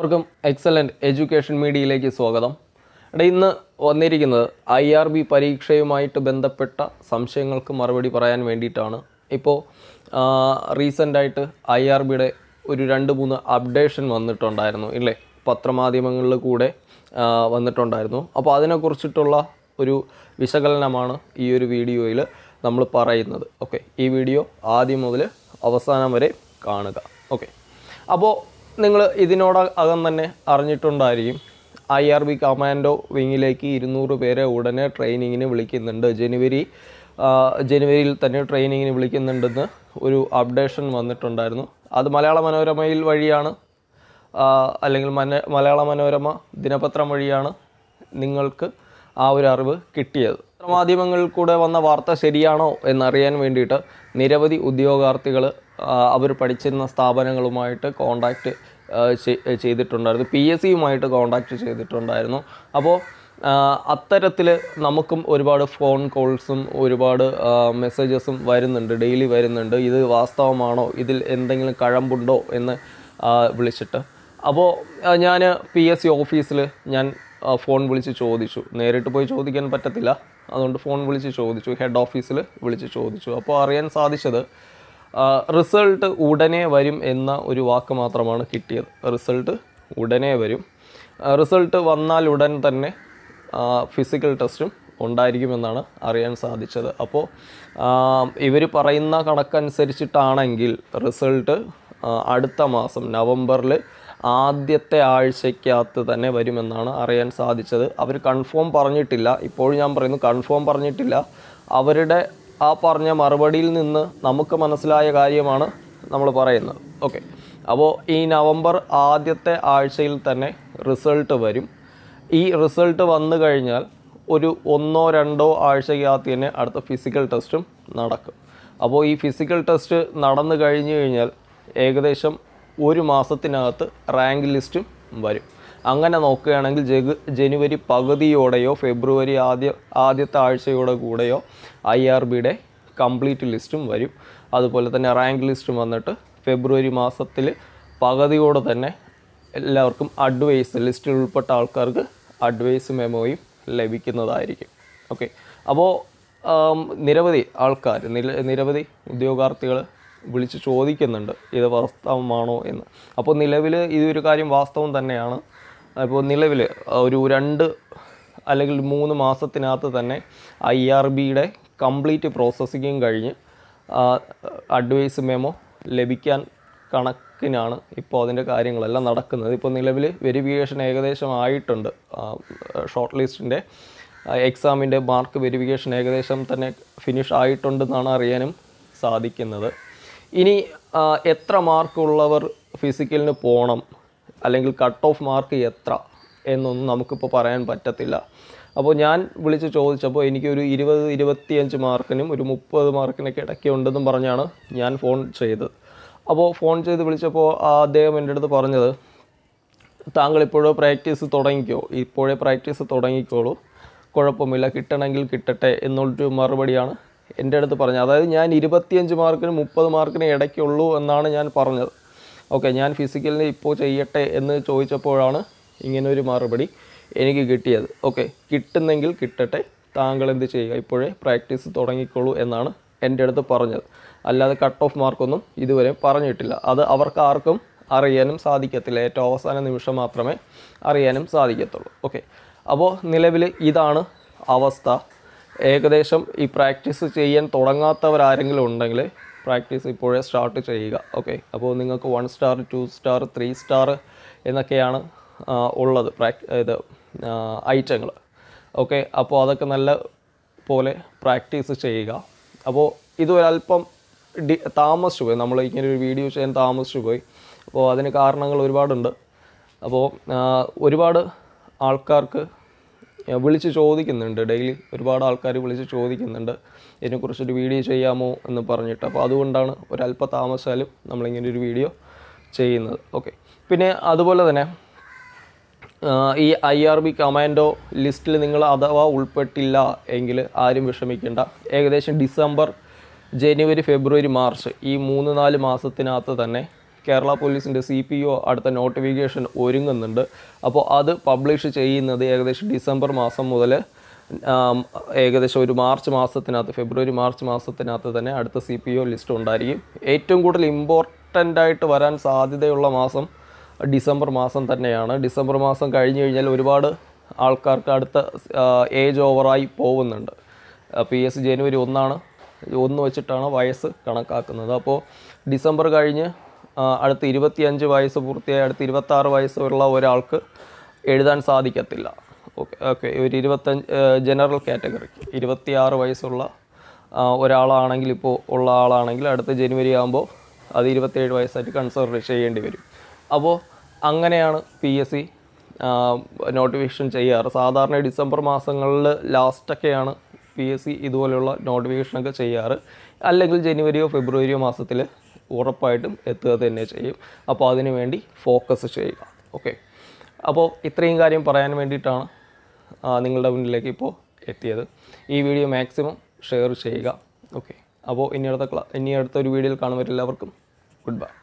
എല്ലാവർക്കും excellent education മീഡിയയിലേക്ക് സ്വാഗതം എടാ ഇന്ന് വന്നിരിക്കുന്നത് ഐ ആർ ബി പരീക്ഷയുമായിട്ട് ബന്ധപ്പെട്ട സംശയങ്ങൾക്ക് മറുപടി പറയാൻ വേണ്ടിയിട്ടാണ് ഇപ്പോൾ റീസെൻ്റായിട്ട് ഐ ആർ ബിയുടെ ഒരു രണ്ട് മൂന്ന് അപ്ഡേഷൻ വന്നിട്ടുണ്ടായിരുന്നു ഇല്ലേ പത്രമാധ്യമങ്ങളിൽ കൂടെ ആ, വന്നിട്ടുണ്ടായിരുന്നു അപ്പോൾ അതിനെക്കുറിച്ചിട്ടുള്ള ഒരു വിശകലനമാണ് ഈ ഒരു വീഡിയോയിൽ നമ്മൾ പറയുന്നത് ഓക്കെ ഈ വീഡിയോ ആദ്യം മുതൽ അവസാനം വരെ കാണുക ഓക്കെ അപ്പോൾ നിങ്ങൾ ഇതിനോടകം തന്നെ അറിഞ്ഞിട്ടുണ്ടായിരിക്കും ഐ ആർ ബി കമാൻഡോ വിങ്ങിലേക്ക് ഇരുന്നൂറ് പേരെ ഉടനെ ട്രെയിനിങ്ങിന് വിളിക്കുന്നുണ്ട് ജനുവരി ആ, ജനുവരിയിൽ തന്നെ ട്രെയിനിങ്ങിന് വിളിക്കുന്നുണ്ടെന്ന് ഒരു അപ്ഡേഷൻ വന്നിട്ടുണ്ടായിരുന്നു അത് മലയാള മനോരമയിൽ വഴിയാണ് ആ, അല്ലെങ്കിൽ മന മലയാള മനോരമ ദിനപത്രം വഴിയാണ് നിങ്ങൾക്ക് ആ ഒരു അറിവ് കിട്ടിയത് മാധ്യമങ്ങളിൽ കൂടെ വന്ന വാർത്ത ശരിയാണോ എന്നറിയാൻ വേണ്ടിയിട്ട് നിരവധി ഉദ്യോഗാർത്ഥികൾ അവർ പഠിച്ചിരുന്ന സ്ഥാപനങ്ങളുമായിട്ട് കോണ്ടാക്റ്റ് ചെയ്തിട്ടുണ്ടായിരുന്നു പി എസ് സിയുമായിട്ട് കോണ്ടാക്റ്റ് ചെയ്തിട്ടുണ്ടായിരുന്നു അപ്പോൾ അത്തരത്തിൽ നമുക്കും ഒരുപാട് ഫോൺ കോൾസും ഒരുപാട് മെസ്സേജസും വരുന്നുണ്ട് ഡെയിലി വരുന്നുണ്ട് ഇത് വാസ്തവമാണോ ഇതിൽ എന്തെങ്കിലും കഴമ്പുണ്ടോ എന്ന് ആ, വിളിച്ചിട്ട് അപ്പോൾ ഞാൻ പി എസ് സി ഓഫീസിൽ ഞാൻ ആ, ഫോൺ വിളിച്ച് ചോദിച്ചു നേരിട്ട് പോയി ചോദിക്കാൻ പറ്റത്തില്ല അതുകൊണ്ട് ഫോൺ വിളിച്ച് ചോദിച്ചു ഹെഡ് ഓഫീസിൽ വിളിച്ച് ചോദിച്ചു അപ്പോൾ അറിയാൻ സാധിച്ചത് റിസൾട്ട് ഉടനെ വരും എന്ന ഒരു വാക്ക് മാത്രമാണ് കിട്ടിയത് റിസൾട്ട് ഉടനെ വരും റിസൾട്ട് വന്നാൽ ഉടൻ തന്നെ ഫിസിക്കൽ ടെസ്റ്റും ഉണ്ടായിരിക്കുമെന്നാണ് അറിയാൻ സാധിച്ചത് അപ്പോൾ ഇവർ പറയുന്ന കണക്കനുസരിച്ചിട്ടാണെങ്കിൽ റിസൾട്ട് അടുത്ത മാസം നവംബറിൽ ആദ്യത്തെ ആഴ്ചയ്ക്കകത്ത് തന്നെ വരുമെന്നാണ് അറിയാൻ സാധിച്ചത് അവർ കൺഫേം പറഞ്ഞിട്ടില്ല ഇപ്പോഴും ഞാൻ പറയുന്നു കൺഫേം പറഞ്ഞിട്ടില്ല അവരുടെ ആ പറഞ്ഞ മറുപടിയിൽ നിന്ന് നമുക്ക് മനസ്സിലായ കാര്യമാണ് നമ്മൾ പറയുന്നത് ഓക്കെ അപ്പോൾ ഈ നവംബർ ആദ്യത്തെ ആഴ്ചയിൽ തന്നെ റിസൾട്ട് വരും ഈ റിസൾട്ട് വന്നു കഴിഞ്ഞാൽ ഒരു ഒന്നോ രണ്ടോ ആഴ്ചയ്ക്കകത്ത് തന്നെ അടുത്ത ഫിസിക്കൽ ടെസ്റ്റും നടക്കും അപ്പോൾ ഈ ഫിസിക്കൽ ടെസ്റ്റ് നടന്നു കഴിഞ്ഞു കഴിഞ്ഞാൽ ഏകദേശം ഒരു മാസത്തിനകത്ത് റാങ്ക് ലിസ്റ്റും വരും അങ്ങനെ നോക്കുകയാണെങ്കിൽ ജഗ് ജനുവരി പകുതിയോടെയോ ഫെബ്രുവരി ആദ്യ ആദ്യത്തെ ആഴ്ചയോടെ കൂടെയോ ഐ ആർ ബിയുടെ കംപ്ലീറ്റ് ലിസ്റ്റും വരും അതുപോലെ തന്നെ റാങ്ക് ലിസ്റ്റും വന്നിട്ട് ഫെബ്രുവരി മാസത്തിൽ പകുതിയോടെ തന്നെ എല്ലാവർക്കും അഡ്വൈസ് ലിസ്റ്റിൽ ഉൾപ്പെട്ട ആൾക്കാർക്ക് അഡ്വൈസ് മെമ്മോയും ലഭിക്കുന്നതായിരിക്കും ഓക്കെ അപ്പോൾ നിരവധി ആൾക്കാർ നില നിരവധി ഉദ്യോഗാർത്ഥികൾ വിളിച്ച് ചോദിക്കുന്നുണ്ട് ഇത് വാസ്തവമാണോ എന്ന് അപ്പോൾ നിലവിൽ ഇതൊരു കാര്യം വാസ്തവം തന്നെയാണ് അപ്പോൾ നിലവിൽ ഒരു രണ്ട് അല്ലെങ്കിൽ മൂന്ന് മാസത്തിനകത്ത് തന്നെ ഐ ആർ ബിയുടെ കംപ്ലീറ്റ് പ്രോസസ്സിങ്ങും കഴിഞ്ഞ് അഡ്വൈസ് മെമ്മോ ലഭിക്കാൻ കണക്കിനാണ് ഇപ്പോൾ അതിൻ്റെ കാര്യങ്ങളെല്ലാം നടക്കുന്നത് ഇപ്പോൾ നിലവിൽ വെരിഫിക്കേഷൻ ഏകദേശം ആയിട്ടുണ്ട് ഷോർട്ട് ലിസ്റ്റിൻ്റെ എക്സാമിൻ്റെ മാർക്ക് വെരിഫിക്കേഷൻ ഏകദേശം തന്നെ ഫിനിഷ് ആയിട്ടുണ്ടെന്നാണ് അറിയാനും സാധിക്കുന്നത് ഇനി ആ, എത്ര മാർക്കുള്ളവർ ഫിസിക്കലിന് പോകണം അല്ലെങ്കിൽ കട്ട് ഓഫ് മാർക്ക് എത്ര എന്നൊന്നും നമുക്കിപ്പോൾ പറയാൻ പറ്റത്തില്ല അപ്പോൾ ഞാൻ വിളിച്ച് ചോദിച്ചപ്പോൾ എനിക്കൊരു ഇരുപത് ഇരുപത്തിയഞ്ച് മാർക്കിനും ഒരു മുപ്പത് മാർക്കിനൊക്കെ ഇടയ്ക്ക് ഉണ്ടെന്നും പറഞ്ഞാണ് ഞാൻ ഫോൺ ചെയ്തത് അപ്പോൾ ഫോൺ ചെയ്ത് വിളിച്ചപ്പോൾ ആ അദ്ദേഹം എൻ്റെ അടുത്ത് പറഞ്ഞത് താങ്കൾ ഇപ്പോഴോ പ്രാക്ടീസ് തുടങ്ങിക്കോ ഇപ്പോഴേ പ്രാക്ടീസ് തുടങ്ങിക്കോളൂ കുഴപ്പമില്ല കിട്ടണമെങ്കിൽ കിട്ടട്ടെ എന്നുള്ളൊരു മറുപടിയാണ് എൻ്റെ അടുത്ത് പറഞ്ഞത് അതായത് ഞാൻ ഇരുപത്തിയഞ്ച് മാർക്കിന് മുപ്പത് മാർക്കിന് ഇടയ്ക്കുള്ളൂ എന്നാണ് ഞാൻ പറഞ്ഞത് ഓക്കെ ഞാൻ ഫിസിക്കലിന് ഇപ്പോൾ ചെയ്യട്ടെ എന്ന് ചോദിച്ചപ്പോഴാണ് ഇങ്ങനൊരു മറുപടി എനിക്ക് കിട്ടിയത് ഓക്കെ കിട്ടുന്നെങ്കിൽ കിട്ടട്ടെ താങ്കൾ എന്ത് ചെയ്യുക ഇപ്പോഴേ പ്രാക്ടീസ് തുടങ്ങിക്കോളൂ എന്നാണ് എൻ്റെ അടുത്ത് പറഞ്ഞത് അല്ലാതെ കട്ട് ഓഫ് മാർക്കൊന്നും ഇതുവരെ പറഞ്ഞിട്ടില്ല അത് അവർക്ക് ആർക്കും അറിയാനും സാധിക്കത്തില്ല ഏറ്റവും അവസാന നിമിഷം മാത്രമേ അറിയാനും സാധിക്കത്തുള്ളൂ ഓക്കെ അപ്പോൾ നിലവിൽ ഇതാണ് അവസ്ഥ ഏകദേശം ഈ പ്രാക്ടീസ് ചെയ്യാൻ തുടങ്ങാത്തവരാരെങ്കിലും ഉണ്ടെങ്കിൽ പ്രാക്ടീസ് ഇപ്പോഴേ സ്റ്റാർട്ട് ചെയ്യുക ഓക്കെ അപ്പോൾ നിങ്ങൾക്ക് one star two star three star എന്നൊക്കെയാണ് ആ, ഉള്ളത് പ്രാക് ഇത് ഐറ്റങ്ങൾ ഓക്കെ അപ്പോൾ അതൊക്കെ നല്ല പോലെ പ്രാക്ടീസ് ചെയ്യുക അപ്പോൾ ഇത് ഒരല്പം ഡി താമസിച്ചു പോയി നമ്മൾ ഇങ്ങനെ ഒരു വീഡിയോ ചെയ്യാൻ താമസിച്ചു പോയി അപ്പോൾ അതിന് കാരണങ്ങൾ ഒരുപാടുണ്ട് അപ്പോൾ ആ, ഒരുപാട് ആൾക്കാർക്ക് ആ, വിളിച്ച് ചോദിക്കുന്നുണ്ട് ഡെയിലി ഒരുപാട് ആൾക്കാർ വിളിച്ച് ചോദിക്കുന്നുണ്ട് ഇതിനെക്കുറിച്ചൊരു വീഡിയോ ചെയ്യാമോ എന്ന് പറഞ്ഞിട്ട് അപ്പോൾ അതുകൊണ്ടാണ് ഒരല്പ താമസിച്ചാലും നമ്മളിങ്ങനെ ഒരു വീഡിയോ ചെയ്യുന്നത് ഓക്കെ പിന്നെ അതുപോലെ തന്നെ ആ, ഈ ഐ ആർ ബി കമാൻഡോ ലിസ്റ്റിൽ നിങ്ങൾ അഥവാ ഉൾപ്പെട്ടില്ല എങ്കിൽ ആരും വിഷമിക്കേണ്ട ഏകദേശം ഡിസംബർ ജനുവരി ഫെബ്രുവരി മാർച്ച് ഈ മൂന്ന് നാല് മാസത്തിനകത്ത് തന്നെ കേരള പോലീസിൻ്റെ സി പി ഒ അടുത്ത നോട്ടിഫിക്കേഷൻ ഒരുങ്ങുന്നുണ്ട് അപ്പോൾ അത് പബ്ലിഷ് ചെയ്യുന്നത് ഏകദേശം ഡിസംബർ മാസം മുതൽ ആം, ഏകദേശം ഒരു മാർച്ച് മാസത്തിനകത്ത് ഫെബ്രുവരി മാർച്ച് മാസത്തിനകത്ത് തന്നെ അടുത്ത സി പി ഒ ലിസ്റ്റ് ഉണ്ടായിരിക്കും ഏറ്റവും കൂടുതൽ ഇമ്പോർട്ടൻ്റ് ആയിട്ട് വരാൻ സാധ്യതയുള്ള മാസം ഡിസംബർ മാസം തന്നെയാണ് ഡിസംബർ മാസം കഴിഞ്ഞ് കഴിഞ്ഞാൽ ഒരുപാട് ആൾക്കാർക്ക് അടുത്ത ഏജ് ഓവറായി പോകുന്നുണ്ട് പി എസ് ജനുവരി ഒന്നാണ് ഒന്ന് വെച്ചിട്ടാണ് വയസ്സ് കണക്കാക്കുന്നത് അപ്പോൾ ഡിസംബർ കഴിഞ്ഞ് ആ, അടുത്ത ഇരുപത്തിയഞ്ച് വയസ്സ് പൂർത്തിയായി അടുത്ത ഇരുപത്താറ് വയസ്സുള്ള ഒരാൾക്ക് എഴുതാൻ സാധിക്കത്തില്ല ഓക്കെ ഓക്കെ ഒരു ഇരുപത്തഞ്ച് ജനറൽ കാറ്റഗറിക്ക് ഇരുപത്തിയാറ് വയസ്സുള്ള ആ, ഒരാളാണെങ്കിൽ ഇപ്പോൾ ഉള്ള ആളാണെങ്കിൽ അടുത്ത ജനുവരി ആകുമ്പോൾ അത് ഇരുപത്തേഴ് വയസ്സായിട്ട് കൺസിഡർ ചെയ്യേണ്ടി വരും അപ്പോൾ അങ്ങനെയാണ് പി എസ് സി നോട്ടിഫിക്കേഷൻ ചെയ്യാറ് സാധാരണ ഡിസംബർ മാസങ്ങളിൽ ലാസ്റ്റൊക്കെയാണ് പി എസ് സി ഇതുപോലെയുള്ള നോട്ടിഫിക്കേഷനൊക്കെ ചെയ്യാറ് അല്ലെങ്കിൽ ജനുവരിയോ ഫെബ്രുവരിയോ മാസത്തിൽ ഉറപ്പായിട്ടും എത്തുക തന്നെ ചെയ്യും അപ്പോൾ അതിനു വേണ്ടി ഫോക്കസ് ചെയ്യുക ഓക്കെ അപ്പോൾ ഇത്രയും കാര്യം പറയാൻ വേണ്ടിയിട്ടാണ് ആ, നിങ്ങളുടെ മുന്നിലേക്ക് ഇപ്പോൾ എത്തിയത് ഈ വീഡിയോ മാക്സിമം ഷെയർ ചെയ്യുക ഓക്കെ അപ്പോൾ ഇനി അടുത്ത ക്ലാ ഇനി അടുത്ത ഒരു വീഡിയോയിൽ കാണുമ്പോൾ എല്ലാവർക്കും ഗുഡ് ബൈ